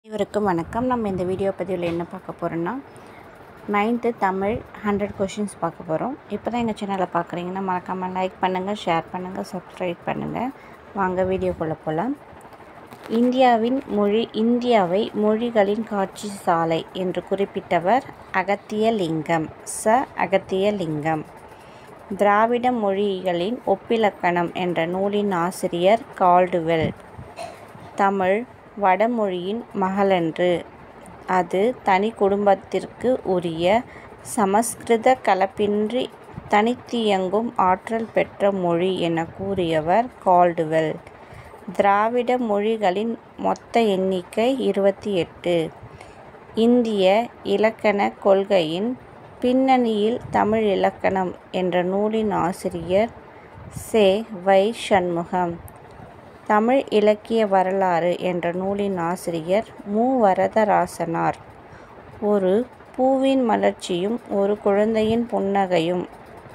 அனைவருக்கும் வணக்கம் நம்ம இந்த வீடியோ பதிவில் என்ன பார்க்க போகிறோன்னா நைன்த்து தமிழ் ஹண்ட்ரட் கொஷின்ஸ் பார்க்க போகிறோம் இப்போ தான் எங்கள் சேனலை பார்க்குறீங்கன்னா மறக்காமல் லைக் பண்ணுங்கள் ஷேர் பண்ணுங்கள் சப்ஸ்கிரைப் பண்ணுங்கள் வாங்க வீடியோக்குள்ளே போகலாம் இந்தியாவின் மொழி இந்தியாவை மொழிகளின் காட்சி சாலை என்று குறிப்பிட்டவர் அகத்தியலிங்கம் ச அகத்தியலிங்கம் திராவிட மொழிகளின் ஒப்பிலக்கணம் என்ற நூலின் ஆசிரியர் கால்டுவெல் தமிழ் வடமொழியின் மகளன்று அது தனி குடும்பத்திற்கு உரிய சமஸ்கிருத கலப்பின்றி தனித்தியங்கும் ஆற்றல் பெற்ற மொழி என கூறியவர் கால்டுவெல் திராவிட மொழிகளின் மொத்த எண்ணிக்கை இருபத்தி எட்டு இந்திய இலக்கண கொள்கையின் பின்னணியில் தமிழ் இலக்கணம் என்ற நூலின் ஆசிரியர் சே வை சண்முகம் தமிழ் இலக்கிய வரலாறு என்ற நூலின் ஆசிரியர் மு வரதராசனார் ஒரு பூவின் மலர்ச்சியும் ஒரு குழந்தையின் புன்னகையும்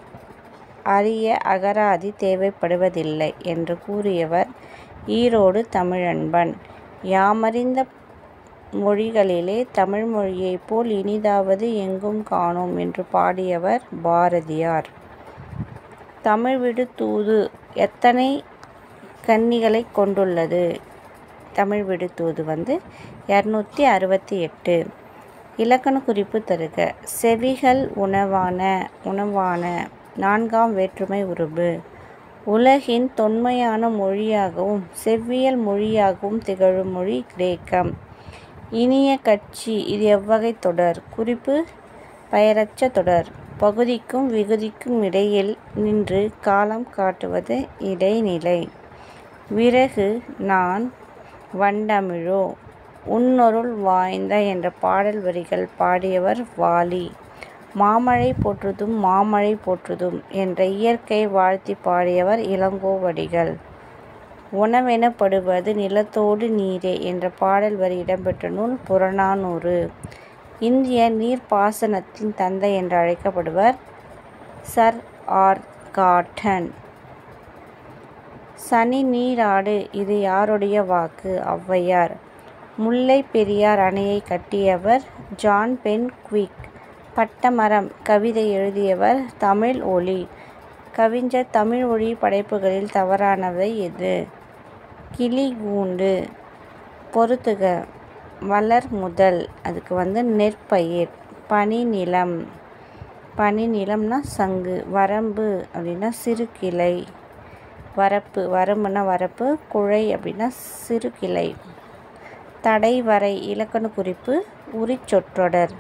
அரிய அகராதி தேவைப்படுவதில்லை என்று கூறியவர் ஈரோடு தமிழன்பன் யாமறிந்த மொழிகளிலே தமிழ் மொழியைப் போல் இனிதாவது எங்கும் காணோம் என்று பாடியவர் பாரதியார் தமிழ் விடு தூது எத்தனை கன்னிகளை கொண்டுள்ளது தமிழ் விடு தூது வந்து இரநூத்தி அறுபத்தி எட்டு இலக்கண குறிப்பு தருக செவிகள் உணவான உணவான நான்காம் வேற்றுமை உருபு உலகின் தொன்மையான மொழியாகவும் செவ்வியல் மொழியாகவும் திகழும் மொழி கிரேக்கம் இனிய கட்சி இது எவ்வகை தொடர் குறிப்பு பெயரச்ச தொடர் பகுதிக்கும் விகுதிக்கும் இடையில் நின்று காலம் காட்டுவது இடைநிலை விறகு நான் வண்டமிழோ உன்னொருள் வாய்ந்த என்ற பாடல் வரிகள் பாடியவர் வாலி மாமழை போற்றுதும் மாமழை போற்றுதும் என்ற இயற்கை வாழ்த்தி பாடியவர் இளங்கோவடிகள் உணவெனப்படுவது நிலத்தோடு நீரே என்ற பாடல் வரி இடம்பெற்ற நூல் புறநானூறு இந்திய நீர்ப்பாசனத்தின் தந்தை என்று அழைக்கப்படுவர் சர் ஆர் காட்டன் சனி நீராடு இது யாருடைய வாக்கு ஔவையார் முல்லை பெரியார் அணையை கட்டியவர் ஜான் பென் குவிக் பட்டமரம் கவிதை எழுதியவர் தமிழ் ஒளி கவிஞர் தமிழ் மொழி படைப்புகளில் தவறானவை எது கிளி கூண்டு பொறுத்துக வளர் முதல் அதுக்கு வந்து நெற்பயிர் பனி நிலம் பனி நிலம்னா சங்கு வரம்பு அப்படின்னா சிறு கிளை வரப்பு வரம்புனா வரப்பு குழை அப்படின்னா சிறு கிளை தடை வரை இலக்கண குறிப்பு உரிச்சொற்றொடர்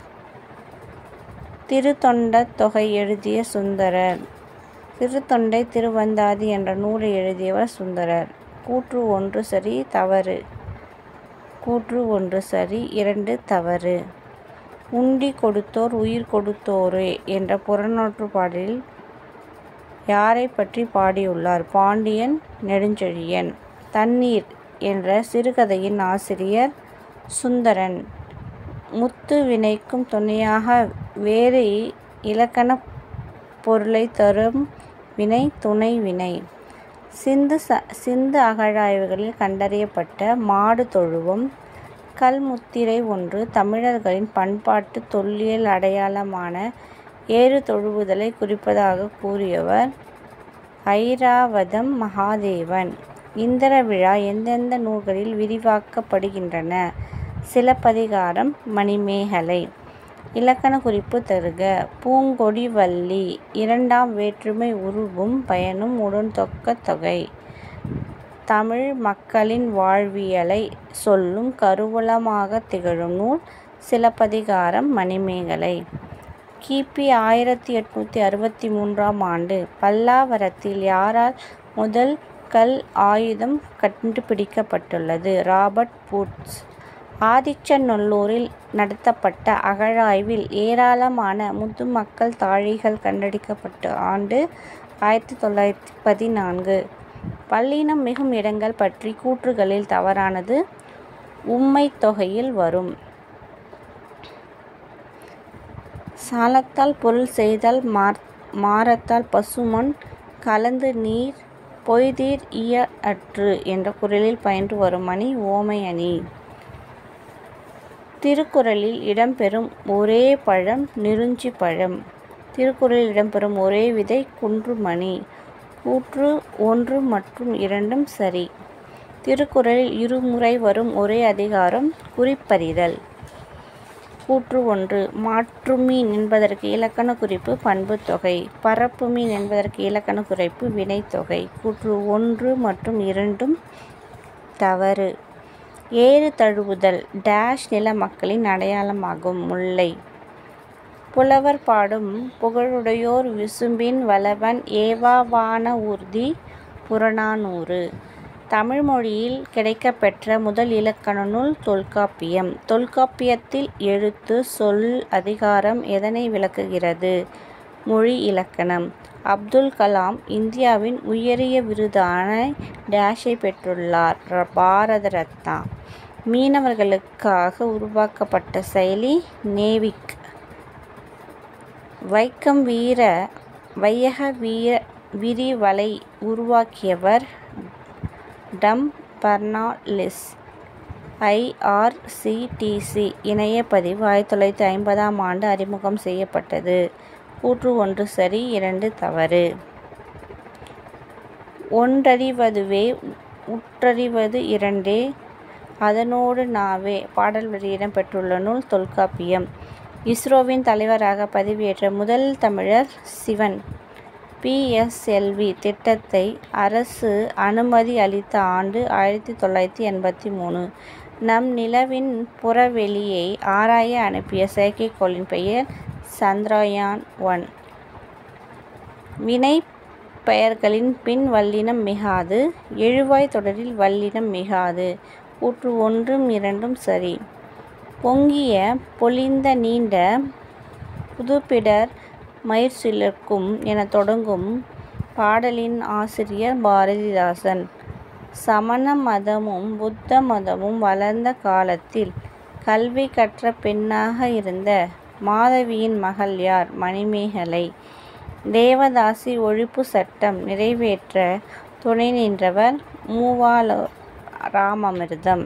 திருத்தொண்ட தொகை எழுதிய சுந்தரர் திருத்தொண்டை திருவந்தாதி என்ற நூலை எழுதியவர் சுந்தரர் கூற்று ஒன்று சரி தவறு கூற்று ஒன்று சரி இரண்டு தவறு உண்டி கொடுத்தோர் உயிர் கொடுத்தோரே என்ற புறநாற்று பாடலில் யாரை பற்றி பாடியுள்ளார் பாண்டியன் நெடுஞ்செழியன் தண்ணீர் என்ற சிறுகதையின் ஆசிரியர் சுந்தரன் முத்து வினைக்கும் துணையாக வேறு இலக்கண பொருளை தரும் வினை துணை வினை சிந்து ச சிந்து அகழாய்வுகளில் கண்டறியப்பட்ட மாடு தொழுவம் கல்முத்திரை ஒன்று தமிழர்களின் பண்பாட்டு தொல்லியல் அடையாளமான ஏறு தொழுவுதலை குறிப்பதாக கூறியவர் ஐராவதம் மகாதேவன் இந்திர விழா எந்தெந்த நூல்களில் விரிவாக்கப்படுகின்றன சிலப்பதிகாரம் மணிமேகலை இலக்கண குறிப்பு தருக பூங்கொடி வள்ளி இரண்டாம் வேற்றுமை உருவும் பயனும் உடன்தொக்க தொகை தமிழ் மக்களின் வாழ்வியலை சொல்லும் கருவூலமாக திகழும் நூல் சிலப்பதிகாரம் மணிமேகலை கிபி ஆயிரத்தி எட்நூற்றி அறுபத்தி மூன்றாம் ஆண்டு பல்லாவரத்தில் யாரால் முதல் கல் ஆயுதம் கண்டுபிடிக்கப்பட்டுள்ளது ராபர்ட் பூட்ஸ் ஆதிச்சநல்லூரில் நடத்தப்பட்ட அகழாய்வில் ஏராளமான முதுமக்கள் தாழிகள் கண்டெடுக்கப்பட்ட ஆண்டு ஆயிரத்தி தொள்ளாயிரத்தி பதினான்கு பல்லினம் மிகும் இடங்கள் பற்றி கூற்றுகளில் தவறானது உம்மை தொகையில் வரும் சாலத்தால் பொருள் செய்தால் மார் மாரத்தால் பசுமொன் கலந்து நீர் பொய்தீர் இய அற்று என்ற குரலில் பயின்று வரும் அணி ஓமை அணி திருக்குறளில் இடம்பெறும் ஒரே பழம் நெருஞ்சி பழம் திருக்குறளில் இடம்பெறும் ஒரே விதை குன்றுமணி கூற்று ஒன்று மற்றும் இரண்டும் சரி திருக்குறளில் இருமுறை வரும் ஒரே அதிகாரம் குறிப்பறிதல் கூற்று ஒன்று மாற்றுமீன் என்பதற்கு இலக்கண குறிப்பு பண்புத்தொகை பரப்புமீன் என்பதற்கு இலக்கண குறிப்பு வினைத்தொகை கூற்று ஒன்று மற்றும் இரண்டும் தவறு ஏறு தழுவுதல் டேஷ் நில மக்களின் அடையாளமாகும் முல்லை புலவர் பாடும் புகழுடையோர் விசும்பின் வளவன் ஏவா வான ஊர்தி புறநானூறு தமிழ் மொழியில் கிடைக்கப்பெற்ற முதல் இலக்கண நூல் தொல்காப்பியம் தொல்காப்பியத்தில் எழுத்து சொல் அதிகாரம் எதனை விளக்குகிறது மொழி இலக்கணம் அப்துல் கலாம் இந்தியாவின் உயரிய விருதான டேஷை பெற்றுள்ளார் பாரத ரத்னா மீனவர்களுக்காக உருவாக்கப்பட்ட செயலி நேவிக் வைக்கம் வீர வையக வீர விரிவலை உருவாக்கியவர் டம் பர்னாலிஸ் ஐஆர்சிடிசி இணைய பதிவு ஆயிரத்தி தொள்ளாயிரத்தி ஐம்பதாம் ஆண்டு அறிமுகம் செய்யப்பட்டது கூற்று ஒன்று சரி இரண்டு தவறு ஒன்றறிவதுவே உற்றறிவது இரண்டே அதனோடு நாவே பாடல் வரி இடம்பெற்றுள்ள நூல் தொல்காப்பியம் இஸ்ரோவின் தலைவராக பதவியேற்ற முதல் தமிழர் சிவன் பிஎஸ்எல்வி திட்டத்தை அரசு அனுமதி அளித்த ஆண்டு ஆயிரத்தி தொள்ளாயிரத்தி எண்பத்தி மூணு நம் நிலவின் புறவெளியை ஆராய அனுப்பிய செயற்கைக்கோளின் பெயர் சந்திரயான் ஒன் வினை பெயர்களின் பின் வல்லினம் மிகாது எழுவாய் தொடரில் வல்லினம் மிகாது கூற்று ஒன்றும் இரண்டும் சரி பொங்கிய பொலிந்த நீண்ட புதுப்பிடர் மயிர்சிலிர்க்கும் என தொடங்கும் பாடலின் ஆசிரியர் பாரதிதாசன் சமண மதமும் புத்த மதமும் வளர்ந்த காலத்தில் கல்வி கற்ற பெண்ணாக இருந்த மாதவியின் மகள் யார் மணிமேகலை தேவதாசி ஒழிப்பு சட்டம் நிறைவேற்ற துணை நின்றவர் மூவால ராமமிர்தம்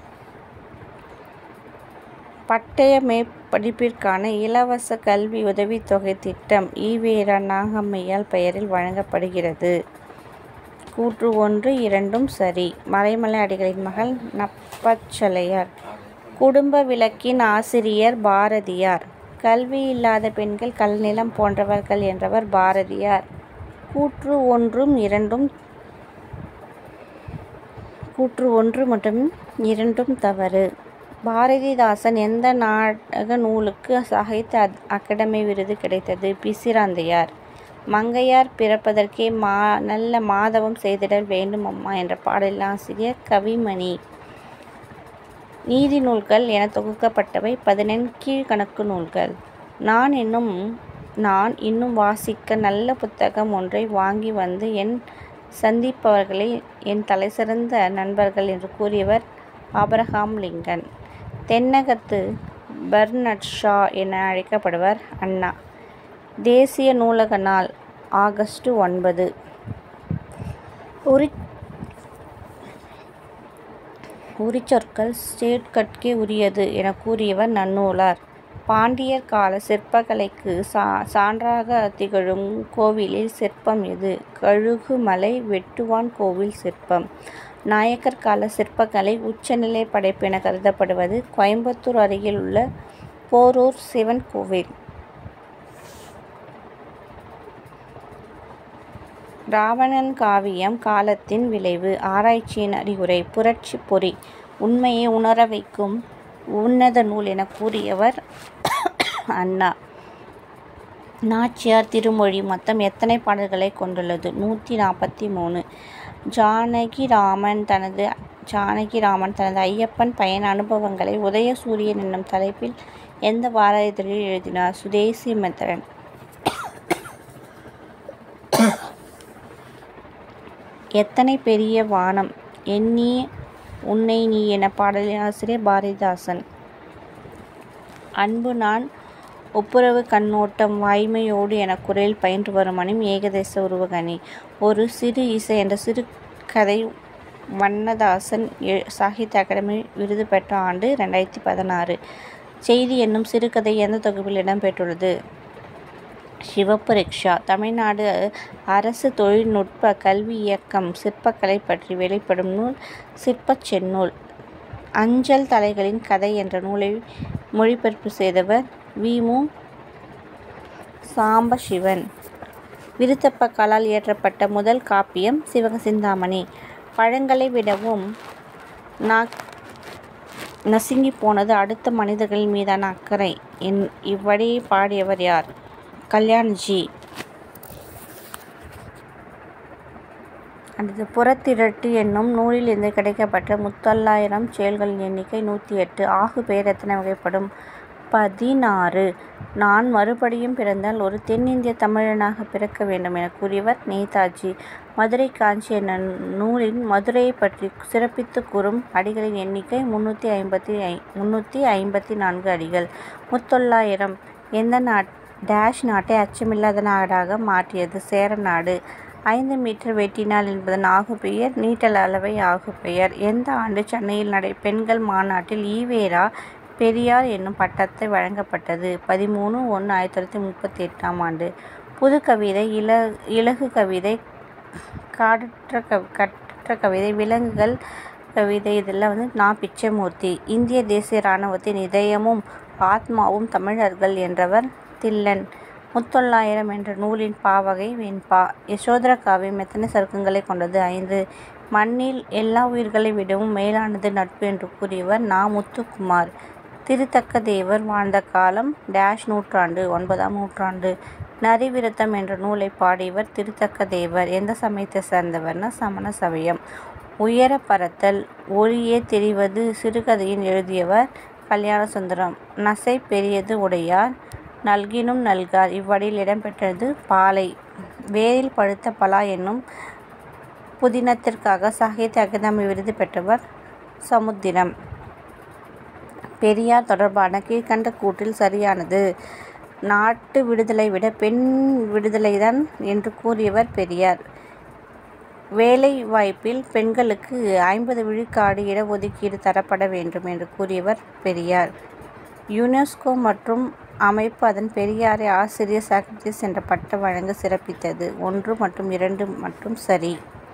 பட்டய மேற்படிப்பிற்கான இலவச கல்வி உதவித்தொகை திட்டம் ஈவேரா நாகம்மையால் பெயரில் வழங்கப்படுகிறது கூற்று ஒன்று இரண்டும் சரி மறைமலை அடிகளின் மகள் நப்பச்சலையார் குடும்ப விளக்கின் ஆசிரியர் பாரதியார் கல்வி இல்லாத பெண்கள் கல்நிலம் போன்றவர்கள் என்றவர் பாரதியார் கூற்று ஒன்றும் இரண்டும் கூற்று ஒன்று மற்றும் இரண்டும் தவறு பாரதிதாசன் எந்த நாடக நூலுக்கு சாகித்ய அகாடமி விருது கிடைத்தது பிசிராந்தையார் மங்கையார் பிறப்பதற்கே மா நல்ல மாதவம் செய்திடல் வேண்டும் அம்மா என்ற பாடலின் ஆசிரியர் கவிமணி நீதி நூல்கள் என தொகுக்கப்பட்டவை பதினெண் கீழ்கணக்கு நூல்கள் நான் என்னும் நான் இன்னும் வாசிக்க நல்ல புத்தகம் ஒன்றை வாங்கி வந்து என் சந்திப்பவர்களை என் தலைசிறந்த நண்பர்கள் என்று கூறியவர் ஆபரகாம் லிங்கன் தென்னகத்து பெர்னட் ஷா என அழைக்கப்படுவர் அண்ணா தேசிய நூலக நாள் ஆகஸ்ட் ஒன்பது உரி உரிச்சொற்கள் ஸ்டேட்கட்கே உரியது என கூறியவர் நன்னூலார் பாண்டியர் கால சிற்பக்கலைக்கு சா சான்றாக திகழும் கோவிலில் சிற்பம் எது கழுகுமலை வெட்டுவான் கோவில் சிற்பம் நாயக்கர் கால சிற்பக்கலை உச்சநிலை படைப்பு என கருதப்படுவது கோயம்புத்தூர் அருகில் உள்ள போரூர் சிவன் கோவில் ராவணன் காவியம் காலத்தின் விளைவு ஆராய்ச்சியின் அறிவுரை புரட்சி பொறி உண்மையை உணர வைக்கும் உன்னத நூல் என கூறியவர் அண்ணா நாச்சியார் திருமொழி மொத்தம் எத்தனை பாடல்களை கொண்டுள்ளது நூற்றி நாற்பத்தி மூணு ஜானகிராமன் தனது ஜானகிராமன் தனது ஐயப்பன் பயண அனுபவங்களை உதயசூரியன் என்னும் தலைப்பில் எந்த வார இதழில் எழுதினார் சுதேசி மித்திரன் எத்தனை பெரிய வானம் எண்ணி உன்னை நீ என பாடலின் ஆசிரியர் பாரதிதாசன் அன்பு நான் ஒப்புரவு கண்ணோட்டம் வாய்மையோடு என குரலில் பயின்று வரும் அணிம் ஏகதேச உருவகணி ஒரு சிறு இசை என்ற சிறு கதை வண்ணதாசன் எ- சாகித்ய அகாடமி விருது பெற்ற ஆண்டு ரெண்டாயிரத்தி பதினாறு செய்தி என்னும் சிறுகதை எந்த தொகுப்பில் இடம்பெற்றுள்ளது சிவப்பு ரிக்ஷா தமிழ்நாடு அரசு தொழில்நுட்ப கல்வி இயக்கம் சிற்பக்கலை பற்றி வெளிப்படும் நூல் சிற்பச் செந்நூல் அஞ்சல் தலைகளின் கதை என்ற நூலை மொழிபெயர்ப்பு செய்தவர் வி மு சாம்பசிவன் விருத்தப்பக்காலால் இயற்றப்பட்ட முதல் காப்பியம் சிவகசிந்தாமணி பழங்களை விடவும் நாக் நசுங்கி போனது அடுத்த மனிதர்களின் மீதான அக்கறை என் இவ்வடியை பாடியவர் யார் கல்யாண்ஜி அடுத்து புறத்திரட்டு என்னும் நூலிலிருந்து கிடைக்கப்பட்ட முத்தொள்ளாயிரம் செயல்களின் எண்ணிக்கை நூற்றி எட்டு ஆகு பெயர் எத்தனை வகைப்படும் பதினாறு நான் மறுபடியும் பிறந்தால் ஒரு தென்னிந்திய தமிழனாக பிறக்க வேண்டும் என கூறியவர் நேதாஜி மதுரை காஞ்சி என்ற நூலின் மதுரையை பற்றி சிறப்பித்து கூறும் அடிகளின் எண்ணிக்கை முன்னூற்றி ஐம்பத்தி ஐ முன்னூற்றி ஐம்பத்தி நான்கு அடிகள் முத்தொள்ளாயிரம் எந்த நாட் டேஷ் நாட்டை அச்சமில்லாத நாடாக மாற்றியது சேர நாடு ஐந்து மீட்டர் வெட்டினால் என்பதன் ஆகுபெயர் நீட்டல் அளவை ஆகுபெயர் எந்த ஆண்டு சென்னையில் நடை பெண்கள் மாநாட்டில் ஈவேரா பெரியார் என்னும் பட்டத்தை வழங்கப்பட்டது பதிமூணு ஒன்று ஆயிரத்தி தொள்ளாயிரத்தி முப்பத்தி எட்டாம் ஆண்டு புது கவிதை இல இலகு கவிதை காடற்ற கவ் கற்ற கவிதை விலங்குகள் கவிதை இதெல்லாம் வந்து நா பிச்சைமூர்த்தி இந்திய தேசிய இராணுவத்தின் இதயமும் ஆத்மாவும் தமிழர்கள் என்றவர் தில்லன் முத்தொள்ளாயிரம் என்ற நூலின் பாவகை வெண்பா யசோதர காவியம் எத்தனை சருக்கங்களை கொண்டது ஐந்து மண்ணில் எல்லா உயிர்களை விடவும் மேலானது நட்பு என்று கூறியவர் நா முத்துக்குமார் திருத்தக்க தேவர் வாழ்ந்த காலம் டேஷ் நூற்றாண்டு ஒன்பதாம் நூற்றாண்டு நரிவிருத்தம் என்ற நூலை பாடியவர் திருத்தக்க தேவர் எந்த சமயத்தை சேர்ந்தவர்னா சமண சமயம் உயர பறத்தல் ஒளியே தெரிவது சிறுகதையின் எழுதியவர் கல்யாண சுந்தரம் நசை பெரியது உடையார் நல்கினும் நல்கார் இவ்வடியில் இடம்பெற்றது பாலை வேரில் பழுத்த பலா என்னும் புதினத்திற்காக சாகித்ய அகாதமி விருது பெற்றவர் சமுத்திரம் பெரியார் தொடர்பான கீழ்கண்ட கூற்றில் சரியானது நாட்டு விடுதலை விட பெண் விடுதலைதான் என்று கூறியவர் பெரியார் வேலை வாய்ப்பில் பெண்களுக்கு ஐம்பது விழுக்காடு இடஒதுக்கீடு தரப்பட வேண்டும் என்று கூறியவர் பெரியார் யுனெஸ்கோ மற்றும் அமைப்பு அதன் பெரியாரை ஆசிரியர் சாக்ரட்டிஸ் என்ற பட்டம் வழங்க சிறப்பித்தது ஒன்று மற்றும் இரண்டு மற்றும் சரி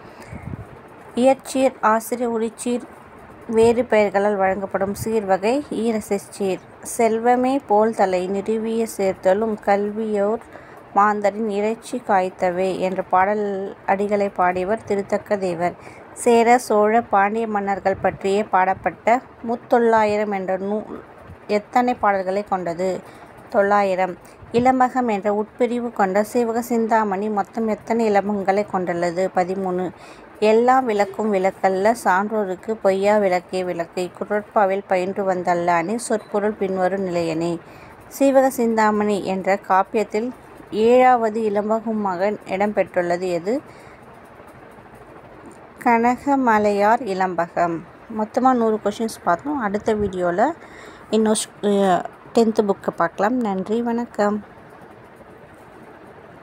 இயற்சீர் ஆசிரியர் உரிச்சீர் வேறு பெயர்களால் வழங்கப்படும் சீர்வகை ஈரசைச்சீர் செல்வமே போல் தலை நிறுவிய சேர்த்தலும் கல்வியோர் மாந்தரின் இறைச்சி காய்த்தவே என்ற பாடல் அடிகளை பாடியவர் திருத்தக்க தேவர் சேர சோழ பாண்டிய மன்னர்கள் பற்றியே பாடப்பட்ட முத்தொள்ளாயிரம் என்ற நூல் எத்தனை பாடல்களை கொண்டது தொள்ளாயிரம் இலம்பகம் என்ற உட்பிரிவு கொண்ட சிவக சிந்தாமணி மொத்தம் எத்தனை இலம்பகங்களை கொண்டுள்ளது பதிமூணு எல்லாம் விளக்கும் விளக்கல்ல சான்றோருக்கு பொய்யா விளக்கே விளக்கு இக்குறட்பாவில் பயின்று வந்தல்லானே சொற்பொருள் பின்வரும் நிலையனே சீவக சிந்தாமணி என்ற காப்பியத்தில் ஏழாவது இலம்பகமாக இடம்பெற்றுள்ளது எது கனகமலையார் இலம்பகம் மொத்தமாக நூறு கொஷின்ஸ் பார்த்தோம் அடுத்த வீடியோவில் இன்னும் டென்த்து புக்கை பார்க்கலாம் நன்றி வணக்கம்